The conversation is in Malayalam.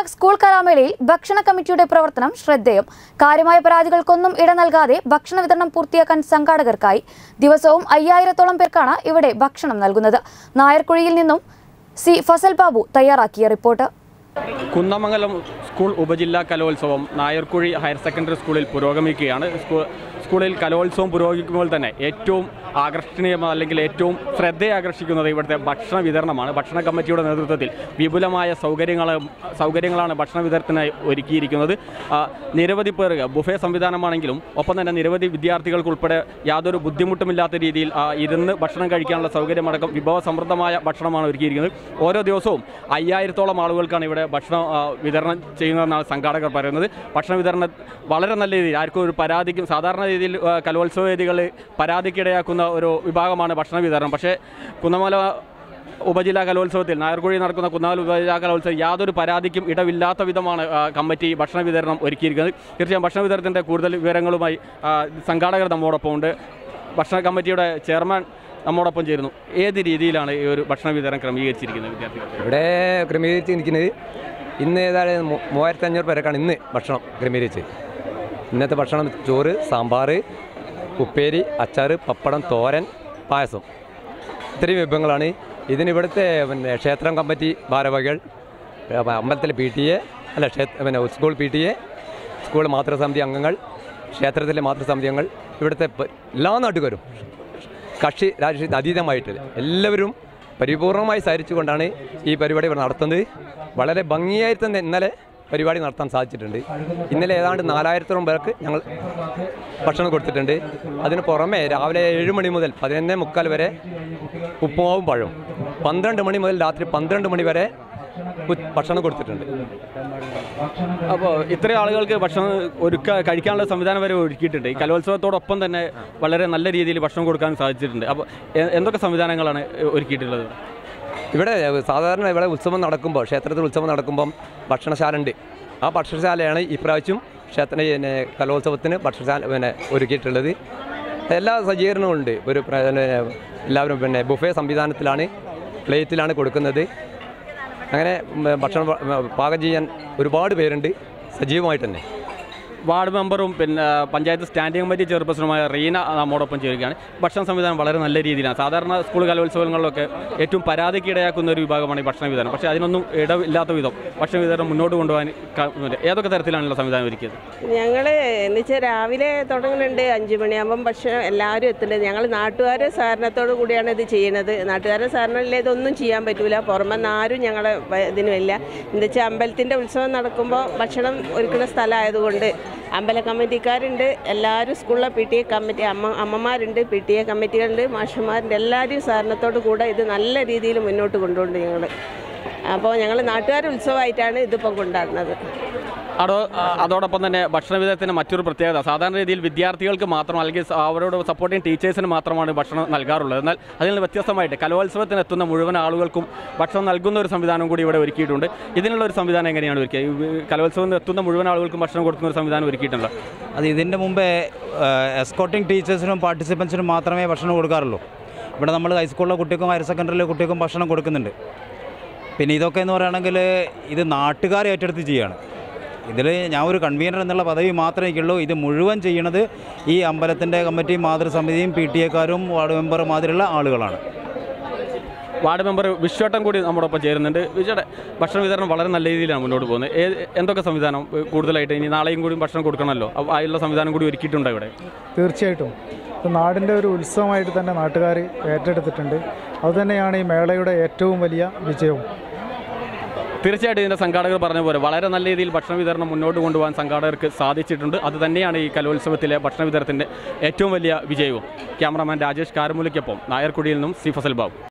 സ്കൂൾ കലാമേളയിൽ ഭക്ഷണ കമ്മിറ്റിയുടെ പ്രവർത്തനം ശ്രദ്ധേയം കാര്യമായ പരാതികൾക്കൊന്നും ഇട നൽകാതെ ഭക്ഷണ വിതരണം പൂർത്തിയാക്കാൻ സംഘാടകർക്കായി ദിവസവും അയ്യായിരത്തോളം പേർക്കാണ് ഇവിടെ ഭക്ഷണം നൽകുന്നത് നായർക്കുഴിയിൽ നിന്നും സി ഫസൽ ബാബു തയ്യാറാക്കിയ റിപ്പോർട്ട് കുന്നമംഗലം സ്കൂൾ ഉപജില്ലാ കലോത്സവം നായർക്കുഴി ഹയർ സെക്കൻഡറി സ്കൂളിൽ പുരോഗമിക്കുകയാണ് സ്കൂ- സ്കൂളിൽ കലോത്സവം പുരോഗമിക്കുമ്പോൾ തന്നെ ഏറ്റവും ആകർഷണീയമായ അല്ലെങ്കിൽ ഏറ്റവും ശ്രദ്ധയെ ആകർഷിക്കുന്നത് ഇവിടുത്തെ ഭക്ഷണ വിതരണമാണ് ഭക്ഷണ കമ്മിറ്റിയുടെ നേതൃത്വത്തിൽ വിപുലമായ സൗകര്യങ്ങൾ സൗകര്യങ്ങളാണ് ഭക്ഷണ വിതരണത്തിനായി ഒരുക്കിയിരിക്കുന്നത് ആ, നിരവധി പേർക്ക് ബുഫേ സംവിധാനമാണെങ്കിലും ഒപ്പം തന്നെ നിരവധി വിദ്യാർത്ഥികൾക്കുൾപ്പെടെ യാതൊരു ബുദ്ധിമുട്ടുമില്ലാത്ത രീതിയിൽ ആ, ഇരുന്ന് ഭക്ഷണം കഴിക്കാനുള്ള സൗകര്യമടക്കം വിഭവസമൃദ്ധമായ ഭക്ഷണമാണ് ഒരുക്കിയിരിക്കുന്നത് ഓരോ ദിവസവും അയ്യായിരത്തോളം ആളുകൾക്കാണ് ഇവിടെ ഭക്ഷണം ആ, വിതരണം ചെയ്യുന്നതെന്നാണ് സംഘാടകർ പറയുന്നത് ഭക്ഷണ വിതരണം വളരെ നല്ല രീതിയിൽ ആർക്കും ഒരു പരാതിക്കും സാധാരണ രീതിയിൽ ആ, കലോത്സവ വേദികളിൽ പരാതിക്കിടയാക്കുന്ന ഒരു വിഭാഗമാണ് ഭക്ഷണ വിതരണം പക്ഷേ കുന്നമല ഉപജില്ലാ കലോത്സവത്തിൽ നായർക്കുഴി നടക്കുന്ന കുന്നാൽ ഉപജില്ലാ കലോത്സവം യാതൊരു പരാതിക്കും ഇടവില്ലാത്ത വിധമാണ് ആ, കമ്മിറ്റി ഭക്ഷണ വിതരണം ഒരുക്കിയിരിക്കുന്നത് തീർച്ചയായും ഭക്ഷണ വിതരണത്തിൻ്റെ കൂടുതൽ വിവരങ്ങളുമായി ആ, സംഘാടകർ നമ്മോടൊപ്പം ഉണ്ട് ഭക്ഷണ കമ്മിറ്റിയുടെ ചെയർമാൻ നമ്മോടൊപ്പം ചേരുന്നു ഏത് രീതിയിലാണ് ഈ ഒരു ഭക്ഷണ വിതരണം ക്രമീകരിച്ചിരിക്കുന്നത് വിദ്യാർത്ഥികൾക്ക് ഇവിടെ ക്രമീകരിച്ചിരിക്കുന്നത് ഇന്ന് ഏതായാലും മൂ- മൂവായിരത്തി അഞ്ഞൂറ് പേരൊക്കെയാണ് ഇന്ന് ഭക്ഷണം ക്രമീകരിച്ചത് ഇന്നത്തെ ഭക്ഷണം ചോറ് സാമ്പാർ ഉപ്പേരി അച്ചാർ പപ്പടം തോരൻ പായസം ഇത്രയും വിഭവങ്ങളാണ് ഇതിന് ഇവിടുത്തെ പിന്നെ ക്ഷേത്രം കമ്മിറ്റി ഭാരവാഹികൾ അഹ് അമ്പലത്തിലെ പി ടി എ അല്ല ക്ഷേത്ര പിന്നെ school P T A school മാതൃസമിതി അംഗങ്ങൾ ക്ഷേത്രത്തിലെ മാതൃസമിതി അംഗങ്ങൾ ഇവിടുത്തെ പ- എല്ലാ നാട്ടുകാരും കക്ഷി രാഷ്ട്രീയത്തിന് അതീതമായിട്ട് എല്ലാവരും പരിപൂർണമായി സഹരിച്ചുകൊണ്ടാണ് ഈ പരിപാടി ഇവിടെ നടത്തുന്നത് വളരെ ഭംഗിയായി തന്നെ ഇന്നലെ പരിപാടി നടത്താൻ സാധിച്ചിട്ടുണ്ട് ഇന്നലെ ഏതാണ്ട് നാലായിരത്തോളം പേർക്ക് ഞങ്ങൾ ഭക്ഷണം കൊടുത്തിട്ടുണ്ട് അതിന് പുറമെ രാവിലെ ഏഴ് മണി മുതൽ പതിനൊന്നേ മുക്കാൽ വരെ ഉപ്പുമാവും പഴവും പന്ത്രണ്ട് മണി മുതൽ രാത്രി പന്ത്രണ്ട് മണി വരെ ഉ- ഭക്ഷണം കൊടുത്തിട്ടുണ്ട് അപ്പോൾ ഇത്രയും ആളുകൾക്ക് ഭക്ഷണം ഒരുക്ക കഴിക്കാനുള്ള സംവിധാനം വരെ ഒരുക്കിയിട്ടുണ്ട് ഈ കലോത്സവത്തോടൊപ്പം തന്നെ വളരെ നല്ല രീതിയിൽ ഭക്ഷണം കൊടുക്കാൻ സാധിച്ചിട്ടുണ്ട് അപ്പോൾ എ- എന്തൊക്കെ സംവിധാനങ്ങളാണ് ഒരുക്കിയിട്ടുള്ളത് ഇവിടെ സാധാരണ ഇവിടെ ഉത്സവം നടക്കുമ്പോൾ ക്ഷേത്രത്തിൽ ഉത്സവം നടക്കുമ്പം ഭക്ഷണശാല ഉണ്ട് ആ ഭക്ഷണശാലയാണ് ഇപ്രാവശ്യം ക്ഷേത്ര പിന്നെ കലോത്സവത്തിന് ഭക്ഷണശാല പിന്നെ ഒരുക്കിയിട്ടുള്ളത് എല്ലാ സജ്ജീകരണവും ഉണ്ട് ഒരു പ്ര- പിന്നെ എല്ലാവരും പിന്നെ ബുഫേ സംവിധാനത്തിലാണ് പ്ലേറ്റിലാണ് കൊടുക്കുന്നത് അങ്ങനെ ഉം, ഭക്ഷണം പ- പാകം ചെയ്യാൻ ഒരുപാട് പേരുണ്ട് സജീവമായിട്ട് തന്നെ വാർഡ് മെമ്പറും പിന്നെ പഞ്ചായത്ത് സ്റ്റാൻഡിംഗ് കമ്മിറ്റി ചെയർപേഴ്സണുമായ റീന നമ്മോടൊപ്പം ചേരുകയാണ് ഭക്ഷണ സംവിധാനം വളരെ നല്ല രീതിയിലാണ് സാധാരണ സ്കൂൾ കലോത്സവങ്ങളിലൊക്കെ ഏറ്റവും പരാതിക്ക് ഇടയാക്കുന്ന ഒരു വിഭാഗമാണ് ഈ ഭക്ഷണ വിതരണം പക്ഷേ അതിനൊന്നും ഇടയില്ലാത്ത വിധം ഭക്ഷണ വിതരണം മുന്നോട്ട് കൊണ്ടുപോകാൻ ക- ഏതൊക്കെ തരത്തിലാണുള്ള സംവിധാനം ഒരുക്കിയത് ഞങ്ങൾ എന്നുവെച്ചാൽ രാവിലെ തുടങ്ങുന്നുണ്ട് അഞ്ച് മണിയാകുമ്പം ഭക്ഷണം എല്ലാവരും എത്തുന്നുണ്ട് ഞങ്ങൾ നാട്ടുകാരെ സഹകരണത്തോടു കൂടിയാണ് ഇത് ചെയ്യുന്നത് നാട്ടുകാരെ സഹകരണമില്ല ഇതൊന്നും ചെയ്യാൻ പറ്റൂല പുറമെന്ന് ആരും ഞങ്ങളെ വ- ഇതിനുമില്ല എന്താ വെച്ചാൽ അമ്പലത്തിൻ്റെ ഉത്സവം നടക്കുമ്പോൾ ഭക്ഷണം ഒരുക്കുന്ന സ്ഥലമായതുകൊണ്ട് അമ്പല കമ്മിറ്റിക്കാരുണ്ട് എല്ലാവരും സ്കൂളിലെ പി ടി എ കമ്മിറ്റി അമ്മ അമ്മമാരുണ്ട് പി ടി എ കമ്മിറ്റികളുണ്ട് മാഷന്മാരുണ്ട് എല്ലാവരും സഹകരണത്തോടു കൂടെ ഇത് നല്ല രീതിയിൽ മുന്നോട്ട് കൊണ്ടുപോകുന്നുണ്ട് ഞങ്ങൾ അപ്പോൾ ഞങ്ങൾ നാട്ടുകാർ ഉത്സവമായിട്ടാണ് ഇതിപ്പോൾ കൊണ്ടാടുന്നത് അതോ അതോടൊപ്പം തന്നെ ഭക്ഷണ വിതരണത്തിന് മറ്റൊരു പ്രത്യേകത സാധാരണ രീതിയിൽ വിദ്യാർത്ഥികൾക്ക് മാത്രം അല്ലെങ്കിൽ സ- അവരോട് സപ്പോർട്ടിങ് ടീച്ചേഴ്സിന് മാത്രമാണ് ഭക്ഷണം നൽകാറുള്ളത് എന്നാൽ അതിൽ നിന്ന് വ്യത്യസ്തമായിട്ട് കലോത്സവത്തിന് എത്തുന്ന മുഴുവൻ ആളുകൾക്കും ഭക്ഷണം നൽകുന്ന ഒരു സംവിധാനം കൂടി ഇവിടെ ഒരുക്കിയിട്ടുണ്ട് ഇതിനുള്ള ഒരു സംവിധാനം എങ്ങനെയാണ് ഒരുക്കിയത് ഈ കലോത്സവത്തിന് എത്തുന്ന മുഴുവൻ ആളുകൾക്കും ഭക്ഷണം കൊടുക്കുന്ന ഒരു സംവിധാനം ഒരുക്കിയിട്ടുണ്ടോ അത് ഇതിൻ്റെ മുമ്പേ എസ്കോട്ടിംഗ് ടീച്ചേഴ്സിനും പാർട്ടിസിപ്പൻസിനും മാത്രമേ ഭക്ഷണം കൊടുക്കാറുള്ളൂ ഇവിടെ നമ്മൾ ഹൈസ്കൂളിലെ കുട്ടിക്കും ഹയർ സെക്കൻഡറിയിലെ കുട്ടിക്കും ഭക്ഷണം കൊടുക്കുന്നുണ്ട് പിന്നെ ഇതൊക്കെ എന്ന് പറയുകയാണെങ്കിൽ ഇത് നാട്ടുകാർ ഏറ്റെടുത്ത് ചെയ്യാണ് ഇതിൽ ഞാൻ ഒരു കൺവീനർ എന്നുള്ള പദവി മാത്രമേ എനിക്കുള്ളൂ ഇത് മുഴുവൻ ചെയ്യണത് ഈ അമ്പലത്തിൻ്റെ കമ്മിറ്റിയും മാതൃസമിതിയും പി ടി എക്കാരും വാർഡ് മെമ്പർ മാതിരിയുള്ള ആളുകളാണ് വാർഡ് മെമ്പർ വിശ്വട്ടം കൂടി നമ്മോടൊപ്പം ചേരുന്നുണ്ട് വിശ്വട്ടെ ഭക്ഷണ വിതരണം വളരെ നല്ല രീതിയിലാണ് മുന്നോട്ട് പോകുന്നത് ഏത് എന്തൊക്കെ സംവിധാനം ഏഹ് കൂടുതലായിട്ട് ഇനി നാളെയും കൂടി ഭക്ഷണം കൊടുക്കണമല്ലോ അപ്പോൾ അതിലുള്ള സംവിധാനം കൂടി ഒരുക്കിയിട്ടുണ്ടോ ഇവിടെ തീർച്ചയായിട്ടും ഇത് നാടിൻ്റെ ഒരു ഉത്സവമായിട്ട് തന്നെ നാട്ടുകാർ ഏറ്റെടുത്തിട്ടുണ്ട് അതുതന്നെയാണ് ഈ മേളയുടെ ഏറ്റവും വലിയ വിജയവും തീർച്ചയായിട്ടും ഇതിൻ്റെ സംഘാടകർ പറഞ്ഞ പോലെ വളരെ നല്ല രീതിയിൽ ഭക്ഷണ വിതരണം മുന്നോട്ട് കൊണ്ടുപോകാൻ സംഘാടകർക്ക് സാധിച്ചിട്ടുണ്ട് അത് തന്നെയാണ് ഈ കലോത്സവത്തിലെ ഭക്ഷണ വിതരണത്തിൻ്റെ ഏറ്റവും വലിയ വിജയവും ക്യാമറാമാൻ രാജേഷ് കാരമുലയ്ക്കൊപ്പം നായർക്കുടിയിൽ നിന്നും സി ഫസൽ ബാബു